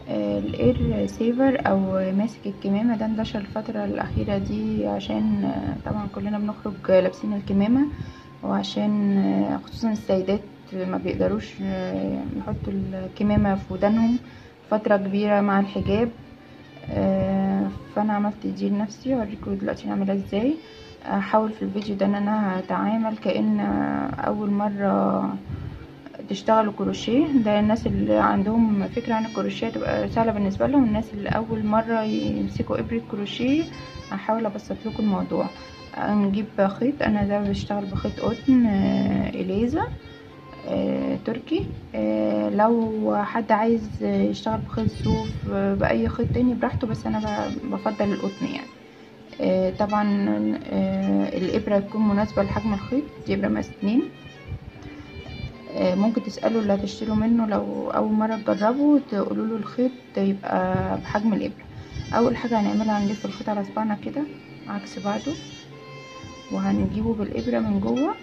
الاير سيفر او ماسك الكمامة ده انتشر الفترة الاخيرة دي عشان آه، طبعا كلنا بنخرج لابسين الكمامة وعشان آه، خصوصا السيدات ما بيقدروش آه، يحطوا الكمامة في ودانهم فترة كبيرة مع الحجاب آه، فانا عملت دي لنفسي هوريكم دلوقتي نعملها ازاي هحاول في الفيديو ده ان انا هتعامل كأن اول مرة تشتغلوا كروشيه ده الناس اللي عندهم فكرة عن الكروشيه تبقى سهلة بالنسبة لهم الناس اللي اول مرة يمسكوا ابرة كروشيه هحاول ابسط لكم الموضوع نجيب خيط انا ده بشتغل بخيط قطن آه، اليزا آه، تركي آه، لو حد عايز يشتغل بخيط صوف آه، باي خيط تاني براحته بس انا ب- بفضل القطن يعني آه، طبعا آه، الابره تكون مناسبه لحجم الخيط دي ابره مقاس اتنين آه، ممكن تسالوا اللي هتشتروا منه لو اول مره تجربوا تقولوا له الخيط يبقى بحجم الابره اول حاجه هنعملها هنلف الخيط على صباعنا كده عكس بعضه وهنجيبه بالابره من جوه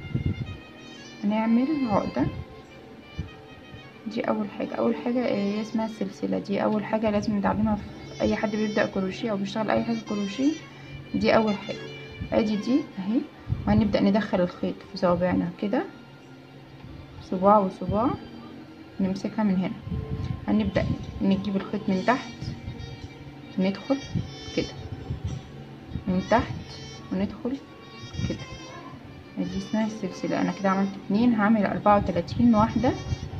هنعمل عقده دي اول حاجه اول حاجه آه، هي اسمها السلسله دي اول حاجه لازم نتعلمها في اي حد بيبدا كروشيه او بيشتغل اي حاجه كروشيه دي اول حاجه ادي دي اهي وهنبدا ندخل الخيط في صوابعنا كده صباع وصباع نمسكها من هنا هنبدا نجيب الخيط من تحت ندخل كده من تحت وندخل كده دي اسمها السلسله انا كده عملت اتنين هعمل اربعة وتلاتين واحده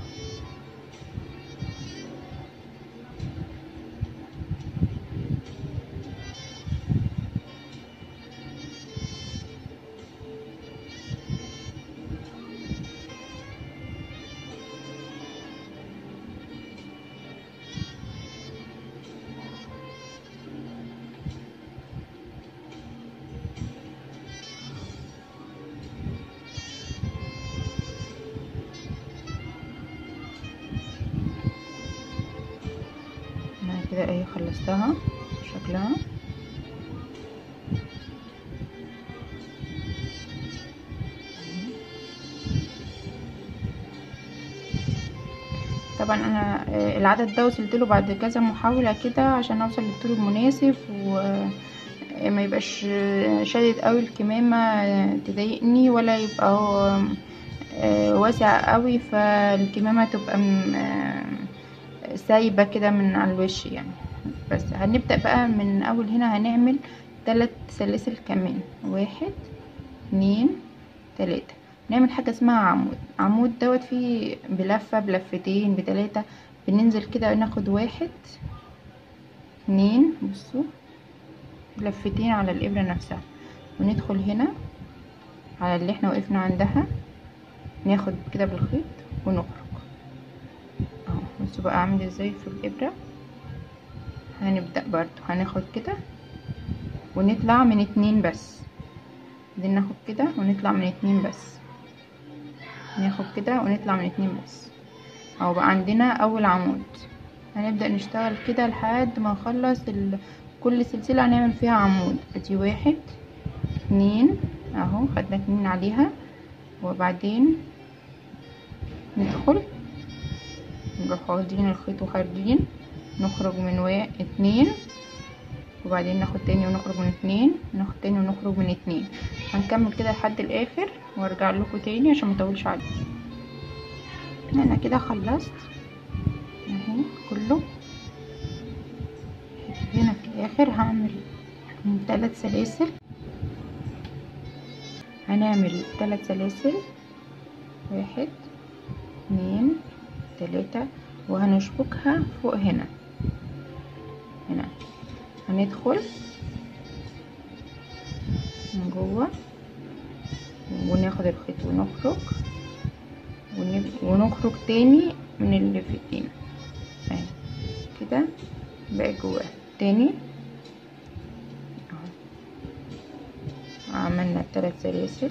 انا كده اهي خلصتها شكلها طبعا انا آه، العدد ده وصلت له بعد كذا محاولة كده عشان اوصل للطول المناسب وما يبقاش آه، شادد قوي الكمامة آه، تضايقني ولا يبقى هو آه، واسع قوي فالكمامة تبقى م- آه، سايبة كده من على الوش يعني بس هنبدأ بقى من اول هنا هنعمل ثلاث سلاسل كمان واحد اتنين تلاتة نعمل حاجة اسمها عمود عمود دوت فيه بلفة بلفتين بتلاتة بننزل كده ناخد واحد اتنين بصوا لفتين على الإبرة نفسها وندخل هنا على اللي احنا وقفنا عندها ناخد كده بالخيط ونخرج اهو بصوا بقى عامل ازاي في الإبرة هنبدأ برضو هناخد كده ونطلع من اتنين بس بعدين ناخد كده ونطلع من اتنين بس ناخد كده ونطلع من اتنين بس اهو بقى عندنا اول عمود هنبدأ نشتغل كده لحد ما نخلص ال... كل سلسلة هنعمل فيها عمود ادي واحد اتنين اهو خدنا اتنين عليها وبعدين ندخل نروح واخدين الخيط وخارجين نخرج من وا... اتنين وبعدين ناخد تاني ونخرج من اتنين ناخد تاني ونخرج من اتنين هنكمل كده لحد الاخر وارجع لكم تاني عشان مطولش عليكم انا كده خلصت اهي كله هنا في الاخر هعمل ثلاث سلاسل هنعمل ثلاث سلاسل واحد اتنين تلاتة وهنشبكها فوق هنا هنا هندخل من جوه وناخد الخيط ونخرج ونب- ونخرج تاني من اللي في ايدينا اهي كده بقى جواه تاني اهو عملنا التلات سلاسل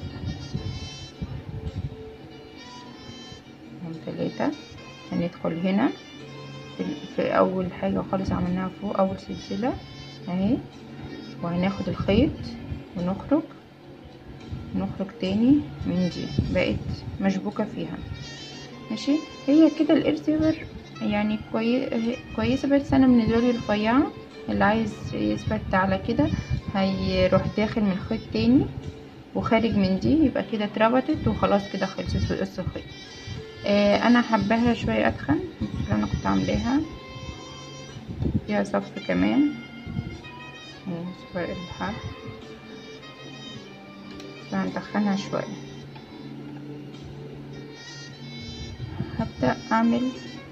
هم تلاتة هندخل هنا في, في اول حاجة خالص عملناها فوق اول سلسلة اهي وهناخد الخيط ونخرج نخرج تاني من دي بقت مشبوكة فيها ماشي هي كده الاير سيفر يعني كوي... كويسه بس انا بالنسبه لي رفيعه اللي عايز يثبت على كده هيروح داخل من خيط تاني وخارج من دي يبقى كده اتربطت وخلاص كده خلصت قص الخيط آه انا حباها شويه اتخن اللي انا كنت عاملاها فيها صف كمان فرق الحب فهندخلها شويه هبدأ اعمل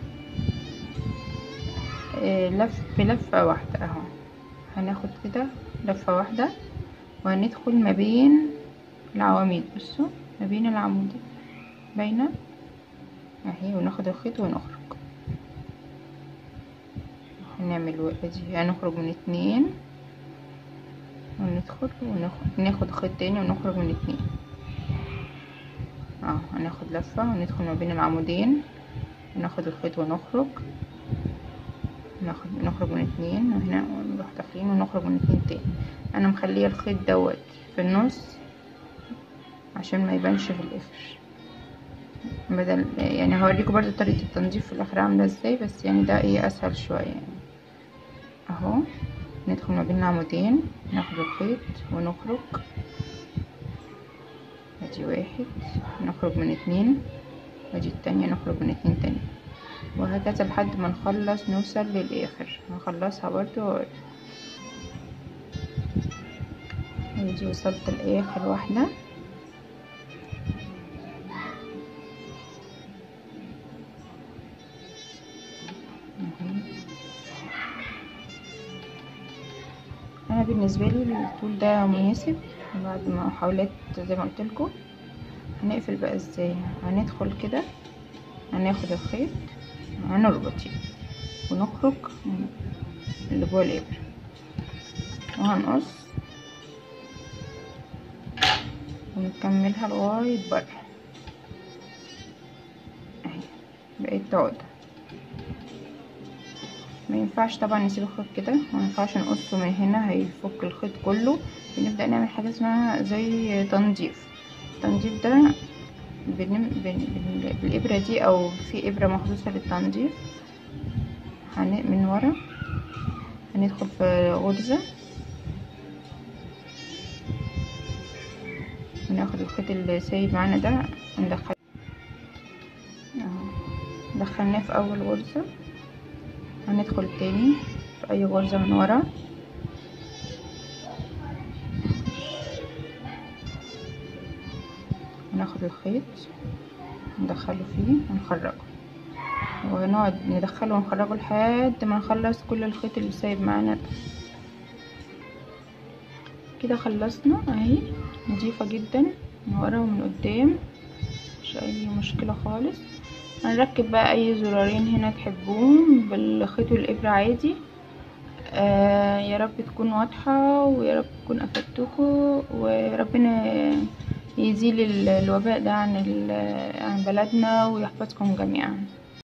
آه لف بلفة واحدة اهو هناخد كده لفة واحدة وهندخل ما بين العواميد بصوا ما بين العمودين باينة اهي وناخد الخيط ونخرج هنعمل ادي هنخرج من اتنين وندخل وناخد ناخد خيط تاني ونخرج من اتنين اه هناخد لفة وندخل ما بين العمودين وناخد الخيط ونخرج ناخد نخرج من اتنين وهنا نروح داخلين ونخرج من اتنين تاني انا مخليه الخيط دوت في النص عشان ما يبانش في الاخر بدل يعني هوريكم برضو طريقة التنظيف في الاخر عاملة ازاي بس يعني ده ايه اسهل شوية يعني اهو ندخل ما بين العمودين ناخد الخيط ونخرج ادي واحد نخرج من اتنين وادي التانية نخرج من اتنين تاني وهكذا لحد ما نخلص نوصل للاخر هنخلصها برضو ادي وصلت لاخر واحدة انا بالنسبه لي الطول ده مناسب بعد ما حاولت زي ما قلت لكم هنقفل بقى ازاي هندخل كده هناخد الخيط هنربط يعني ونخرج اللي جوه الابره وهنقص ونكملها لغايه بره اهي بقيت عقده ما ينفعش طبعا نسيب الخيط كده ما ينفعش نقصه من هنا هيفك الخيط كله بنبدا نعمل حاجه اسمها زي تنظيف التنظيف ده بنم... بن... بن... بالابره دي او في ابره مخصوصه للتنظيف هن... من ورا هندخل في غرزه وناخد الخيط اللي سايب معانا ده وندخل اهو دخلناه في اول غرزه هندخل تاني في اي غرزة من ورا وناخد الخيط ندخله فيه ونخرجه ونقعد ندخله ونخرجه لحد ما نخلص كل الخيط اللي سايب معانا ده كده خلصنا اهي نضيفة جدا من ورا ومن قدام مش اي مشكلة خالص هنركب بقى اي زرارين هنا تحبوهم بالخيط والابره عادي آه يا رب تكون واضحه ويا رب تكون افدتكم وربنا يزيل الوباء ده عن عن بلدنا ويحفظكم جميعا